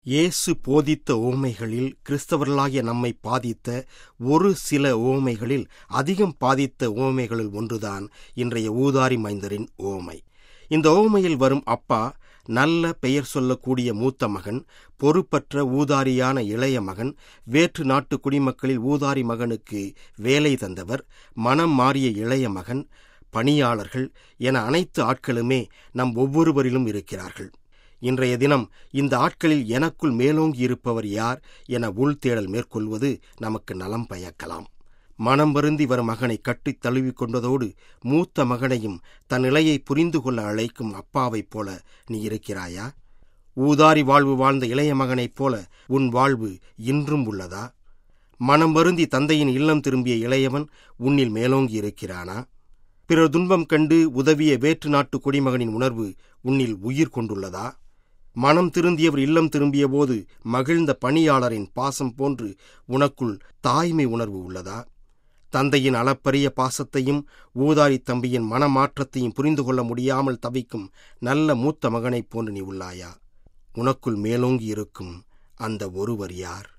இயேசு போதித்த ஓமைகளில் கிறிஸ்தவர்களாகிய நம்மை பாதித்த ஒரு சில ஓமைகளில் அதிகம் பாதித்த ஓமைகளில் ஒன்றுதான் இன்றைய ஊதாரி மைந்தரின் ஓமை இந்த ஓமையில் வரும் அப்பா நல்ல பெயர் சொல்லக்கூடிய மூத்த மகன் பொறுப்பற்ற ஊதாரியான இளைய மகன் வேற்று நாட்டு குடிமக்களில் ஊதாரி மகனுக்கு வேலை தந்தவர் மனம் மாறிய இளைய மகன் பணியாளர்கள் என அனைத்து ஆட்களுமே நம் ஒவ்வொருவரிலும் இருக்கிறார்கள் இன்றைய தினம் இந்த ஆட்களில் எனக்குள் மேலோங்கி இருப்பவர் யார் என உள்தேடல் மேற்கொள்வது நமக்கு நலம் பயக்கலாம் மனம் வருந்தி வரும் மகனை கட்டித் தழுவிக் கொண்டதோடு மூத்த மகனையும் தன் நிலையை புரிந்து கொள்ள அழைக்கும் அப்பாவைப் போல நீ இருக்கிறாயா ஊதாரி வாழ்வு வாழ்ந்த இளைய மகனைப் போல உன் வாழ்வு இன்றும் உள்ளதா மனம் வருந்தி தந்தையின் இல்லம் திரும்பிய இளையவன் உன்னில் மேலோங்கி இருக்கிறானா பிறர் துன்பம் கண்டு உதவிய வேற்று நாட்டு குடிமகனின் உணர்வு உன்னில் உயிர் கொண்டுள்ளதா மனம் திருந்தியவர் இல்லம் திரும்பிய போது மகிழ்ந்த பணியாளரின் பாசம் போன்று உனக்குள் தாய்மை உணர்வு உள்ளதா தந்தையின் அளப்பரிய பாசத்தையும் ஊதாரி தம்பியின் மனமாற்றத்தையும் புரிந்து கொள்ள முடியாமல் தவிக்கும் நல்ல மூத்த மகனைப் போன்று நீ உள்ளாயா உனக்குள் மேலோங்கி இருக்கும் அந்த ஒருவர் யார்